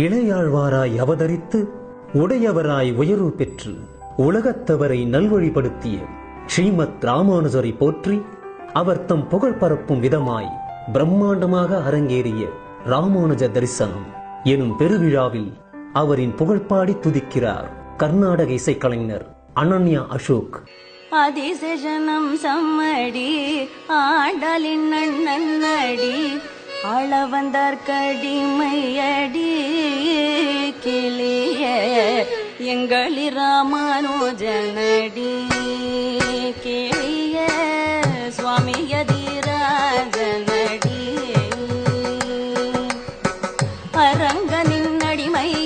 இளையாழ்வாராய் அவதரித்து உடையவராய் உயர்வு பெற்று உலகத்தவரை நல்வழிப்படுத்திய ஸ்ரீமத் ராமானுஜரை போற்றி அவர் தம் புகழ் பரப்பும் விதமாய் பிரம்மாண்டமாக அரங்கேறிய ராமானுஜ தரிசனம் எனும் பெருவிழாவில் அவரின் புகழ்பாடி துதிக்கிறார் கர்நாடக இசைக்கலைஞர் அனன்யா அசோக் அதிசேஷனம் சம்மடி ஆடலின் அண்ணன்னடி அளவந்தார் கடிமையடி கிளிய எங்களி ராமானுஜனடி கிளிய சுவாமி யதிராஜனடி அரங்கனின் அடிமை